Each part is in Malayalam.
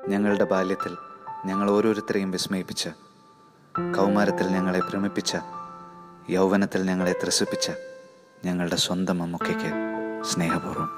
ഞങ്ങളുടെ ബാല്യത്തിൽ ഞങ്ങൾ ഓരോരുത്തരെയും വിസ്മയിപ്പിച്ച കൗമാരത്തിൽ ഞങ്ങളെ ഭ്രമിപ്പിച്ച യൗവനത്തിൽ ഞങ്ങളെ ത്രസിപ്പിച്ച ഞങ്ങളുടെ സ്വന്തം മമ്മൂക്കയ്ക്ക് സ്നേഹപൂർവ്വം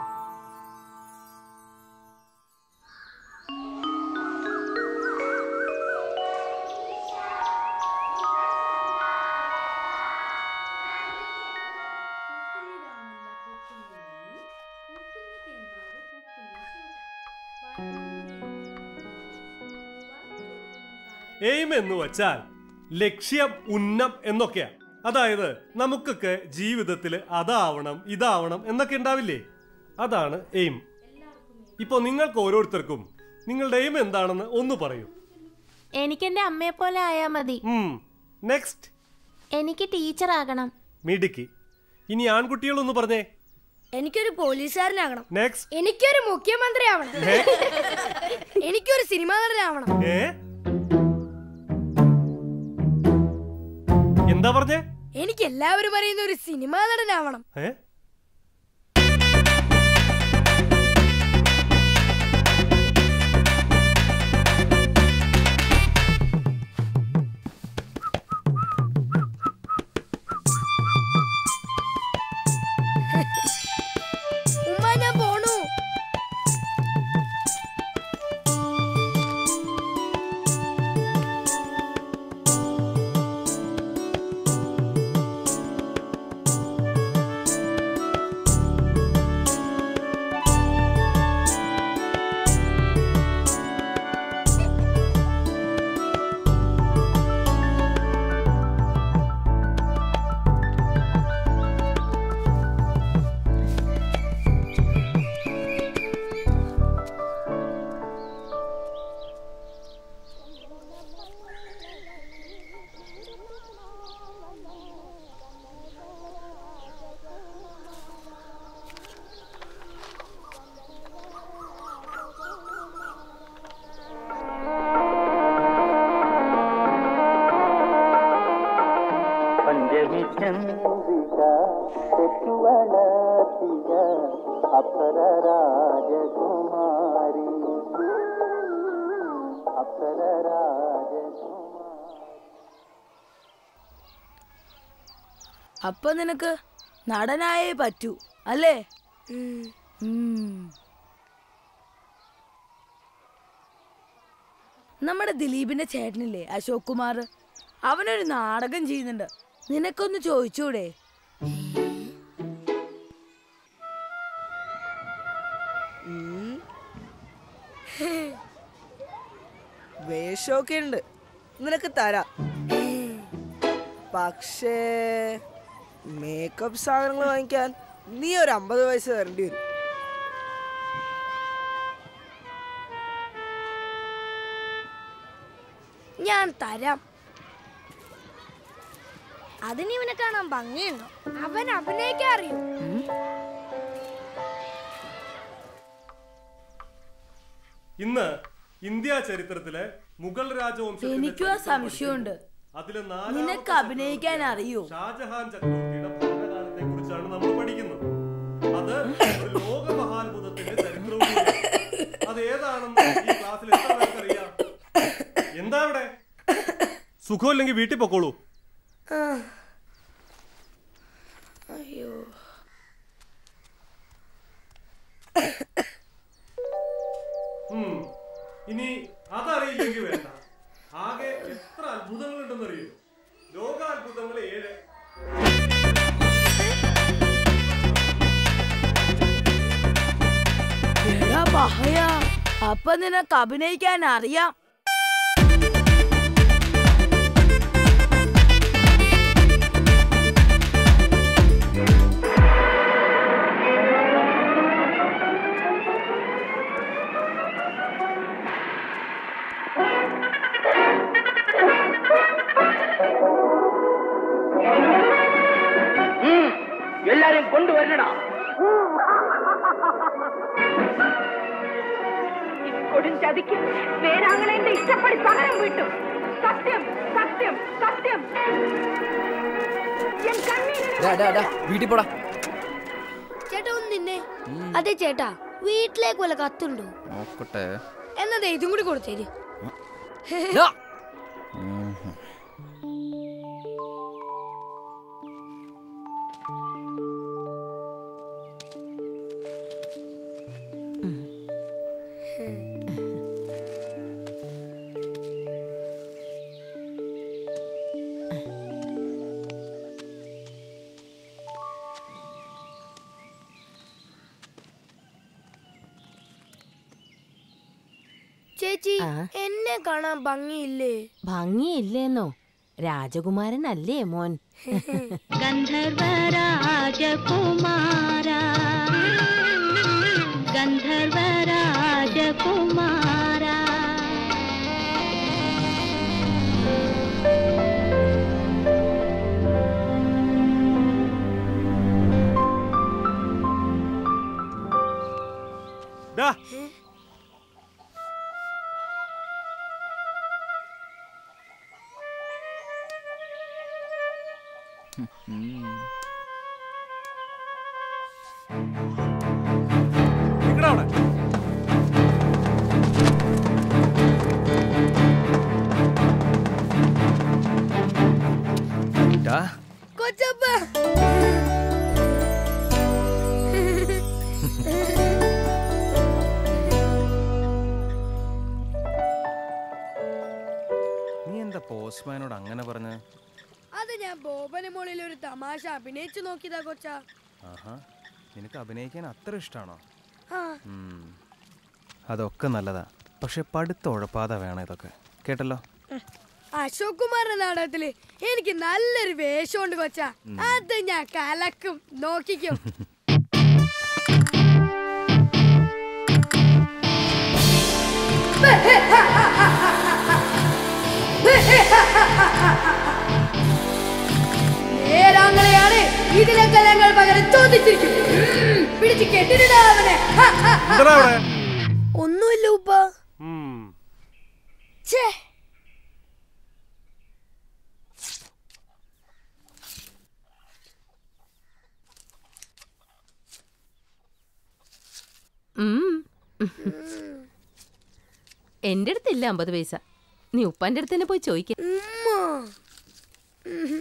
എയിം എന്ന് വച്ചാൽ ലക്ഷ്യം ഉന്നം എന്നൊക്കെയാ അതായത് നമുക്കൊക്കെ ജീവിതത്തിൽ അതാവണം ഇതാവണം എന്നൊക്കെ ഉണ്ടാവില്ലേ അതാണ് എയിം ഇപ്പൊ നിങ്ങൾക്ക് ഓരോരുത്തർക്കും നിങ്ങളുടെ എയിം എന്താണെന്ന് ഒന്ന് പറയൂ എനിക്ക് എന്റെ അമ്മയെ പോലെ ആയാ മതി നെക്സ്റ്റ് എനിക്ക് ടീച്ചർ ആകണം മിടുക്കി ഇനി ആൺകുട്ടികളൊന്ന് പറഞ്ഞേ എനിക്കൊരു പോലീസുകാരനാകണം നെക്സ്റ്റ് എനിക്കൊരു മുഖ്യമന്ത്രി ആവണം എനിക്കൊരു സിനിമാ നടനാവണം ഏ എന്താ പറഞ്ഞേ എനിക്ക് എല്ലാവരും പറയുന്ന ഒരു സിനിമാ നടനാവണം ഏ ഉമ്മ ഞാൻ പോണു പഞ്ചമി ചന്ദ്രിക തെറ്റുവളർത്തിയ അപ്സര രാജകുമാരി അപ്സര രാജകുമാരി അപ്പൊ നിനക്ക് നടനായേ പറ്റൂ അല്ലേ ഉം. നമ്മുടെ ദിലീപിന്റെ ചേട്ടനില്ലേ അശോക് കുമാർ അവനൊരു നാടകം ചെയ്യുന്നുണ്ട് നിനക്കൊന്ന് ചോദിച്ചൂടെ വേഷമൊക്കെ ഉണ്ട് നിനക്ക് തരാം പക്ഷേ മേക്കപ്പ് സാധനങ്ങൾ വാങ്ങിക്കാൻ നീ ഒരു അമ്പത് പൈസ തരേണ്ടി വരും ഞാൻ തരാം അതിന് ഇവനെ കാണാൻ ഭംഗിയുണ്ടോ അവൻ അഭിനയിക്കാൻ അറിയൂ ഇന്ന് ഇന്ത്യ ചരിത്രത്തിലെ മുഗൾ രാജവംശത്തിന്റെ എനിക്കും ആ ചരിത്രം സംശയമുണ്ട് പഠിക്കുന്നു. അതിലെ നാലാമത്തെ നിനക്ക് അഭിനയിക്കാൻ അറിയോ ഷാജഹാൻ ചക്രവർത്തിയുടെ ഭരണകാലത്തെ കുറിച്ചാണ് നമ്മൾ പഠിക്കുന്നത് അത് ഒരു ലോക മഹാത്ഭുതത്തിന്റെ ചരിത്രവും കൂടിയാണ്. അത് ഏതാണെന്ന് ഈ ക്ലാസ്സിൽ എത്ര പേർക്കറിയാം എന്താ അവിടെ സുഖമില്ലെങ്കിൽ വീട്ടിൽ പൊക്കോളൂ അയ്യോ ഉം. ഇനി അതറിയില്ലെങ്കിൽ വേണ്ട ആകെ എത്ര അത്ഭുതങ്ങളുണ്ടെന്നറിയോ ലോകാത്ഭുതങ്ങൾ ഏഴ് എടാ പഹയ അപ്പൊ നിനക്ക് അഭിനയിക്കാൻ അറിയാം എല്ലാരെയും കൊണ്ടുവരണടാ കൊടുംചതിക്ക് വേരാങ്ങളെന്റെ ഇഷ്ടപ്പടി പകരം വിട്ടു സത്യം സത്യം സത്യം എൻ കണ്ണീരിന് വീട്ടിൽ പോടാ ചേട്ടാ ഒന്ന് നിന്നെ അതെ ചേട്ടാ വീട്ടിലേക്ക് വല്ല കത്തുണ്ടോ നോക്കട്ടെ എന്നാ ദേ ഇതും കൂടി കൊടുത്തേര് ഡാ. ചേച്ചി ആ? എന്നെ കാണാൻ ഭംഗിയില്ലേ ഭംഗിയില്ലേന്നോ രാജകുമാരനല്ലേ മോൻ ഗന്ധർവരാജകുമാര ഗന്ധർവരാജകുമാര ഡാ നിക്കടാ അവിടെ ഡാ. കൊച്ചപ്പ നീ എന്താ പോസ്റ്റ്മാനോട് അങ്ങനെ പറഞ്ഞ അത് ഞാൻ ബോബന് മോളിൽ ഒരു തമാശ അഭിനയിച്ചു നോക്കിയതാ കൊച്ചാ ആഹാ നിനക്ക് അഭിനയിക്കാൻ അത്ര ഇഷ്ടമാണോ ആ അതൊക്കെ നല്ലതാ പക്ഷെ പഠിത്തം ഉഴപ്പാതെ വേണം ഇതൊക്കെ കേട്ടല്ലോ അശോക് കുമാറിന്റെ നാടകത്തില് എനിക്ക് നല്ലൊരു വേഷമുണ്ട് കൊച്ചാ അത് ഞാൻ കലക്കും നോക്കിക്കും നേരാങ്ങളെയാണ് ഇതിനൊക്കെ ഞങ്ങൾ പകരം ചോദിച്ചിരിക്കും ഉം, പിടിച്ച് കെട്ടിടാ അവനെ ഹ, ഹ, ഹ. എന്താ അവിടെ ഒന്നുമില്ല ഉപ്പ ഉം. ഛേ ഉം. എന്റെ അടുത്തില്ല അമ്പത് പൈസ നീ ഉപ്പാന്റെ അടുത്ത് തന്നെ പോയി ചോദിക്ക ഉമ്മ. ഉം.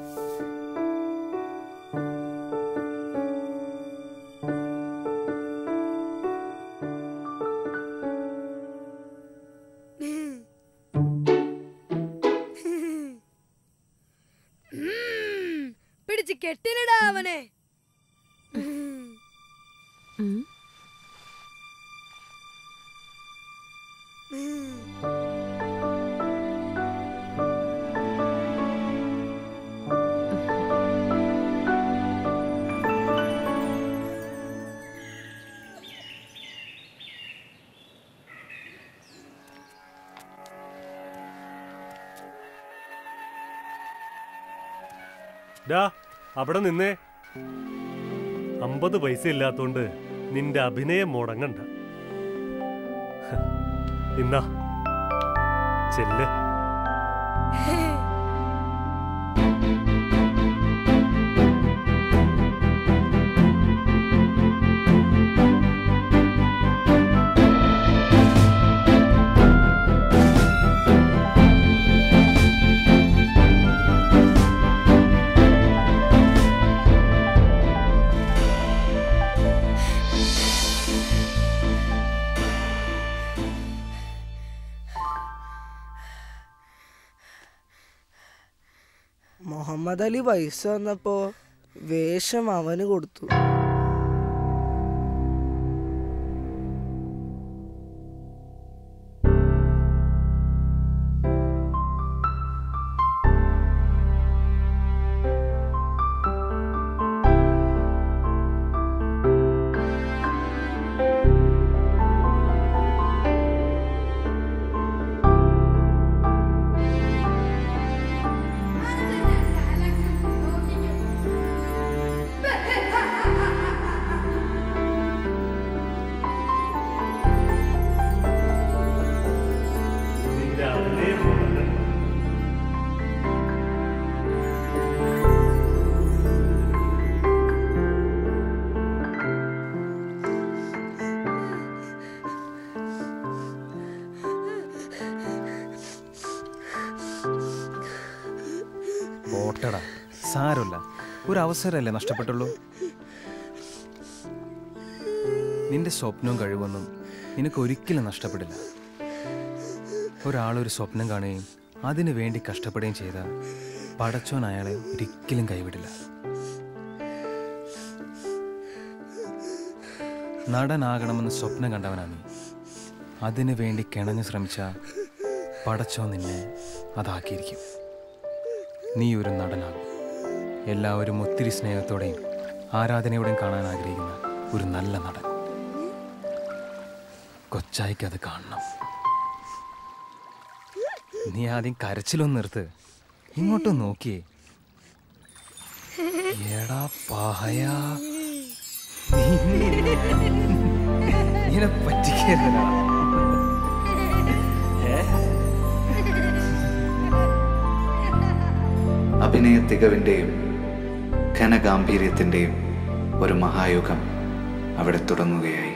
ഉം. പിടിച്ച് കെട്ടിനിടാ അവനെ ഉം. ഉം. ഉം. ഡാ അവിടെ നിന്നേ അമ്പത് പൈസ ഇല്ലാത്തോണ്ട് നിന്റെ അഭിനയം മുടങ്ങണ്ട ഹ, ഇന്നാ ചെല്ല് മുഹമ്മദ് അലി പൈസ വന്നപ്പോ വേഷം അവന് കൊടുത്തു അത് ഞാൻ കലക്കും നോക്കിക്കും പോട്ടടാ സാരമില്ല ഒരു അവസരമല്ലേ നഷ്ടപ്പെട്ടുള്ളൂ നിന്റെ സ്വപ്നവും കഴിവൊന്നും നിനക്ക് ഒരിക്കലും നഷ്ടപ്പെടില്ല ഒരാളൊരു സ്വപ്നം കാണുകയും അതിനു വേണ്ടി കഷ്ടപ്പെടുകയും ചെയ്ത പടച്ചോൻ അയാളെ ഒരിക്കലും കൈവിടില്ല നടനാകണമെന്ന് സ്വപ്നം കണ്ടവനാ നീ അതിനു വേണ്ടി കിണഞ്ഞു ശ്രമിച്ച പടച്ചോ നിന്നെ അതാക്കിയിരിക്കും നീ ഒരു നടനാകും എല്ലാവരും ഒത്തിരി സ്നേഹത്തോടെയും ആരാധനയോടെയും കാണാൻ ആഗ്രഹിക്കുന്ന ഒരു നല്ല നടൻ കൊച്ചായിക്ക് അത് കാണണം നീ ആദ്യം കരച്ചിലൊന്ന് നിർത്ത് ഇങ്ങോട്ട് നോക്കിയേ എടാ പഹയാ ഇങ്ങനെ പറ്റിക്കല്ലടാ അഭിനയ തികവിൻ്റെയും ഘനഗാംഭീര്യത്തിൻ്റെയും ഒരു മഹായുഗം അവിടെ തുടങ്ങുകയായി